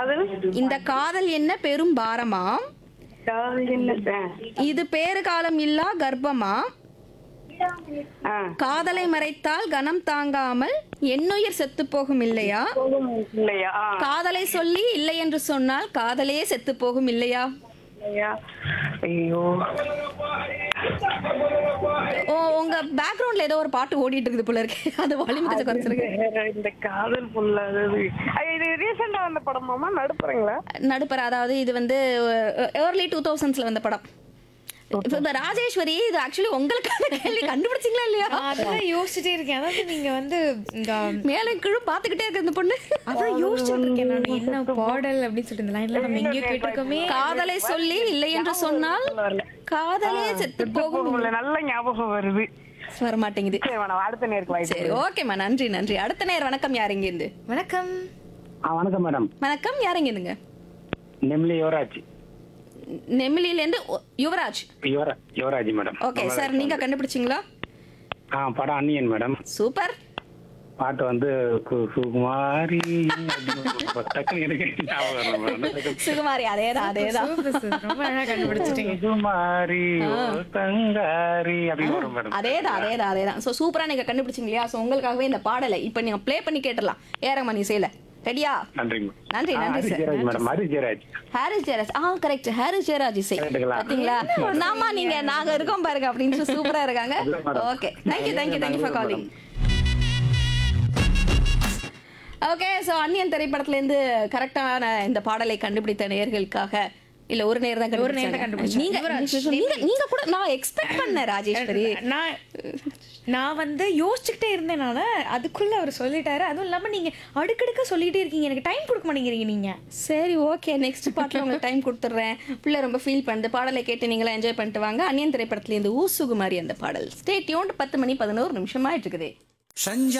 காதல் இந்த காதல் என்ன பெரும் பாரமாம் காதல் என்ன இது பேறு காலம் இல்லா கர்ப்பமா ஆ. காதலை மறைத்தால் கனம் தாங்காமல் எண்ணுயிர் செத்து போகும் இல்லையா போகும் இல்லையா ஆ, காதலை சொல்லி இல்லை என்று சொன்னால் காதலே செத்து போகும் இல்லையா இல்லையா ஐயோ ஓ உங்க பேக்ரவுண்ட்ல ஏதோ ஒரு பாட்டு ஓடிட்டு இருக்குது போல இருக்கு அது வால்யூம் கொஞ்சம் குறைச்சிருக்கு வேற இந்த காதல் பொல்லாதது ஐயா, இது ரீசெண்டா வந்த படமாமா நடுப்புறீங்களா நடுப்பர் அதாவது இது வந்து ஏர்லி டூ தௌசண்ட்ஸ்ல வந்த படம் இப்ப இந்த ராஜேஸ்வரி இது ஆக்சுவலி உங்களுக்கான கேள்வி கண்டுபிடிச்சிங்களா இல்லையா நான் அதான் யோசிச்சுட்டே இருக்கேன் அதாவது நீங்க வந்து இந்த மேலே கீழும் பாத்துக்கிட்டே இருக்கு இந்த பொண்ணு அதான் யோசிச்சுட்டு இருக்கேன் நான் என்ன பாடல் அப்படின்னு சொல்லிட்டு இந்த லைன்ல நம்ம எங்கேயோ கேட்டிருக்கோமே காதலை சொல்லி இல்லை என்று சொன்னால் வரல. காதலே செத்து போகும் போகும்ல நல்ல ஞாபகம் வருது வர மாட்டேங்குது சரி வேணாம் அடுத்த நேருக்கு வாய்ப்பு சரி ஓகேம்மா நன்றி நன்றி அடுத்த நேர் வணக்கம் யார் இங்க இருந்து வணக்கம் ஆ வணக்கம் மேடம் வணக்கம் யார் இங்க இருந்துங்க நெம்லி யுவராஜ் நெமிலில இருந்து ஒ- யுவராஜ் யுவரா யுவராஜ் மேடம் ஓகே சார் நீங்க கண்டுபிடிச்சிங்களா ஆ படம் அன்னியன் மேடம் சூப்பர் பாட்டு வந்து கு- சுகுமாரி அப்படின்னு டக்குனு எனக்கு ஞாபகம் வரல மேடம். சுகுமாரி அதேதான் அதேதான் சூப்பர் சார் ரொம்ப அழகா கண்டுபிடிச்சிட்டீங்க சுகுமாரி ஓ தங்காரி அப்படின்னு வரும் மேடம் அதேதான் அதேதான் அதேதான் ஸோ சூப்பரா நீங்க கண்டுபிடிச்சிங்க இல்லையா ஸோ உங்களுக்காகவே இந்த பாடலை இப்போ நீங்க ப்ளே பண்ணி கேட்டுடலாம் ஏரமணி இசையில ரெடியா நன்றி நன்றி, நன்றி ஹரி சார். ஜெயராஜ் மேடம் ஹரி ஜெயராஜ் ஹாரிஸ் ஜெயராஜ் ஆ கரெக்ட் ஹாரிஸ் ஜெயராஜ் இசை கேட்டுக்கலாம். பாத்தீங்களா நாமா நீங்க நாங்க இருக்கோம் பாருங்க அப்படின்னு சூப்பரா இருக்காங்க அதுதான் madam. Okay thank you thank you thank you for calling okay so Anniyan திரைப்படத்துல இருந்து கரெக்டான இந்த பாடலை கண்டுபிடித்த நேயர்களுக்காக இல்ல ஒரு நேர் தான் ஒரு நேர் தான் கண்டுபிடிச்சாங்க. நீங்க கண்டுபிடிச்சாங்க. நீங்க நீங்க கூட நான் எக்ஸ்பெக்ட் பண்ணேன் ராஜேஸ்வரி நான் நான் வந்து யோசிச்சுக்கிட்டே இருந்தேனால அதுக்குள்ள அவர் சொல்லிட்டாரு அதுவும் இல்லாம நீங்க அடுக்கடுக்க சொல்லிட்டே இருக்கீங்க எனக்கு டைம் கொடுக்க மாட்டேங்கிறீங்க நீங்க சரி ஓகே நெக்ஸ்ட் பாட்டில் உங்களுக்கு டைம் கொடுத்துட்றேன் பிள்ளை ரொம்ப ஃபீல் பண்ணுது பாடலை கேட்டு நீங்களா என்ஜாய் பண்ணிட்டு வாங்க அந்நியன் திரைப்படத்துல இருந்து ஊசுகுமாரி அந்த பாடல் ஸ்டே டியூன்ட் பத்து மணி பதினோரு நிமிஷமா இருக்குது